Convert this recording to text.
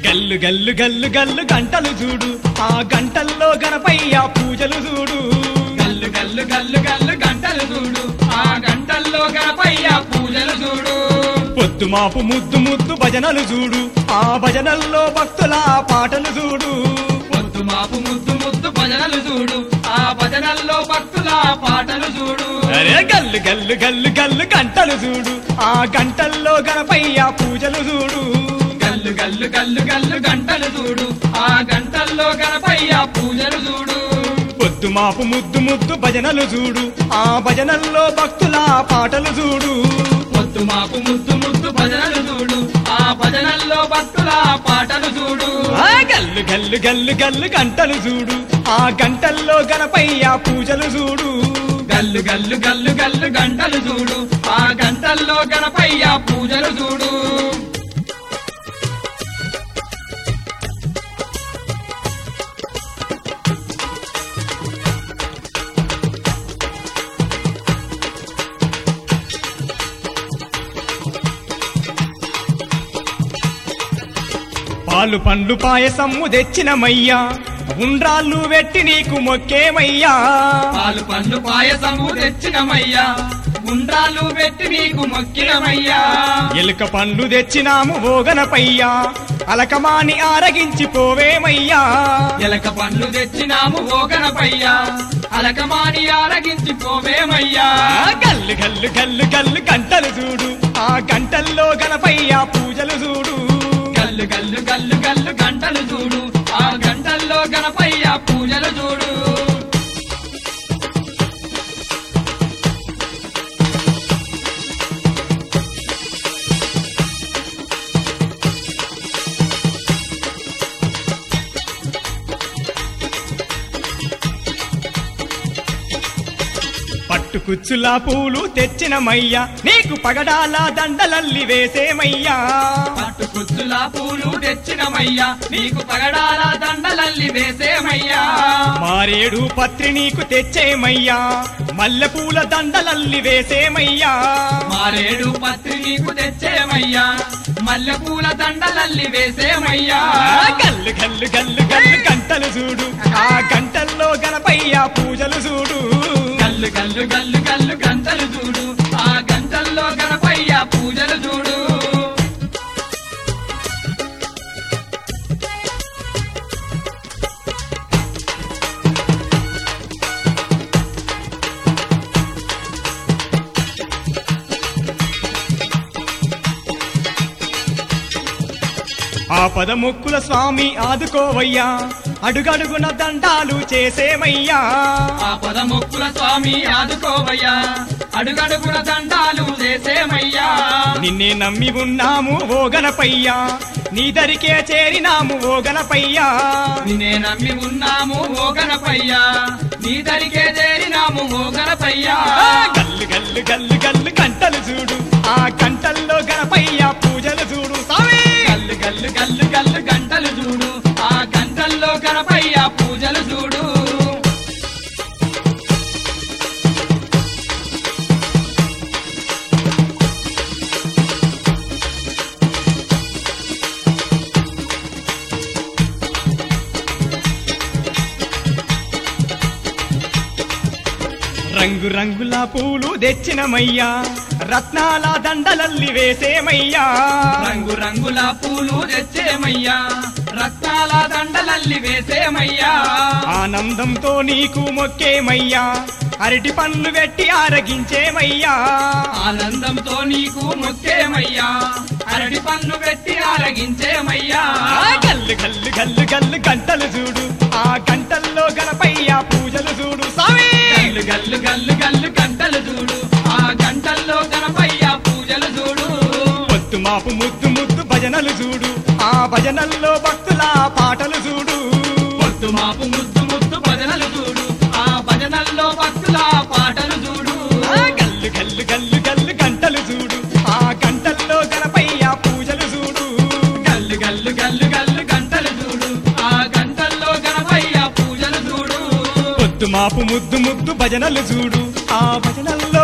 గల్లు గల్లు గల్లు గల్లు గంటలు చూడు ఆ గంటల్లో గణపయ్య పూజలు చూడు గల్లు గల్లు గల్లు గల్లు గంటలు చూడు ఆ గంటల్లో గణపయ్య పూజలు చూడు పొద్దు మాపు ముద్దు ముద్దు భజనలు చూడు ఆ భజనల్లో భక్తుల పాటలు చూడు పొద్దు మాపు ముద్దు ముద్దు భజనలు చూడు ఆ భజనల్లో భక్తుల పాటలు చూడు అరే గల్లు గల్లు గల్లు గల్లు గంటలు చూడు ఆ గంటల్లో గణపయ్య పూజలు చూడు గల్లు గల్లు గల్లు గల్లు గంటలు చూడు ఆ గంటల్లో గణపయ్య పూజలు చూడు పొద్దు మాపు ముద్దు ముద్దు భజనలు చూడు ఆ భజనల్లో భక్తుల పాటలు చూడు పొద్దు మాపు ముద్దు ముద్దు భజనలు చూడు ఆ భజనల్లో భక్తుల పాటలు చూడు ఆ గల్లు గల్లు గల్లు గల్లు గంటలు చూడు ఆ గంటల్లో గణపయ్య పూజలు చూడు గల్లు గల్లు గల్లు గల్లు గంటలు చూడు ఆ గంటల్లో గణపయ్య పూజలు చూడు పాలు పండ్లు పాయసమ్ము తెచ్చినమయ్యా ఉండ్రాళ్ళు వెట్టి నీకు మొక్కేమయ్యా పాలు పండ్లు పాయసము తెచ్చినమయ్యా గుండ్రాలు పెట్టి నీకు మొక్కినమయ్యా ఎలుక పండ్లు తెచ్చినాము ఓగనపయ్యా అలకమాని ఆరగించి పోవేమయ్యా ఎలక పండ్లు తెచ్చినాము ఓ గణపయ్యా అలకమాని ఆరగించి పోవేమయ్యా ఆ గల్లు గల్లు గల్లు గల్లు గంటలు చూడు ఆ గంటల్లో గణపయ్య పూజలు చూడు గల్లు గల్లు గల్లు గల్లు గంటలు చూడు ఆ గంటల్లో గణపయ్య పూజలు చూడు పట్టు కుచ్చులా పూలు తెచ్చినమయ్యా నీకు పగడాల దండలల్లి వేసేమయ్యా పట్టు కుచ్చుల పూలు తెచ్చినమయ్యా నీకు పగడాల దండలల్లి వేసేమయ్యా మారేడు పత్రి నీకు తెచ్చేమయ్యా మల్లెపూల దండలల్లి వేసేమయ్యా మారేడు పత్రి నీకు తెచ్చేమయ్యా మల్లెపూల దండలల్లి వేసేమయ్యా ఆ గల్లు గల్లు గల్లు గల్లు గంటలు చూడు ఆ గంటల్లో గణపయ్య పూజలు చూడు గల్లు గల్లు గల్లు గల్లు గంటలు చూడు ఆ గంటల్లో గణపయ్య పూజలు చూడు ఆ పదముక్కుల స్వామి ఆదుకోవయ్యా అడుగడుగున దండాలు చేసేమయ్యా ఆ పదముక్కుల స్వామి ఆదుకోవయ్యా అడుగడుగున దండాలు చేసేమయ్యా నిన్నే నమ్మి ఉన్నాము ఓ గణపయ్యా నీ దరికే చేరినాము ఓ గణపయ్యా నిన్నే నమ్మి ఉన్నాము ఓ గణపయ్యా నీ దరికే చేరినాము ఓ గణపయ్యా ఆ గల్లు గల్లు గల్లు గల్లు గంటలు చూడు ఆ గంటల్లో గణపయ్య పూజలు చూడు స్వామి గల్లు గల్లు గల్లు గల్లు గంటలు చూడు ఆ గంటల్లో గణపయ్య పూజలు చూడు రంగు రంగుల పూలు తెచ్చినమయ్యా రత్నాల దండలల్లి వేసేమయ్యా రంగు రంగుల పూలు తెచ్చేమయ్యా రత్నాల దండలల్లి వేసేమయ్యా ఆనందంతో నీకు మొక్కేమయ్యా అరటి పండ్లు పెట్టి ఆరగించేమయ్యా ఆనందంతో నీకు మొక్కేమయ్యా అరటి పన్ను పెట్టి ఆరగించేమయ్యా ఆ గల్లు గల్లు గల్లు గల్లు గంటలు చూడు ఆ గంటల్లో గణపయ్య పూజలు చూడు స్వామి గల్లు గల్లు గల్లు గల్లు గంటలు చూడు ఆ గంటల్లో గణపయ్య పూజలు చూడు పొద్దు మాపు ముద్దు ముద్దు భజనలు చూడు ఆ భజనల్లో భక్తుల పాటలు చూడు పొద్దు మాపు ముద్దు ముద్దు భజనలు చూడు ఆ భజనల్లో భక్తుల పాటలు చూడు ఆ గల్లు గల్లు గల్లు గల్లు గంటలు చూడు ఆ గంటల్లో గణపయ్య పూజలు చూడు గల్లు గల్లు గల్లు గల్లు గంటలు చూడు ఆ గంటల్లో గణపయ్య పూజలు చూడు పొద్దు మాపు ముద్దు ముద్దు భజనలు చూడు ఆ భజనల్లో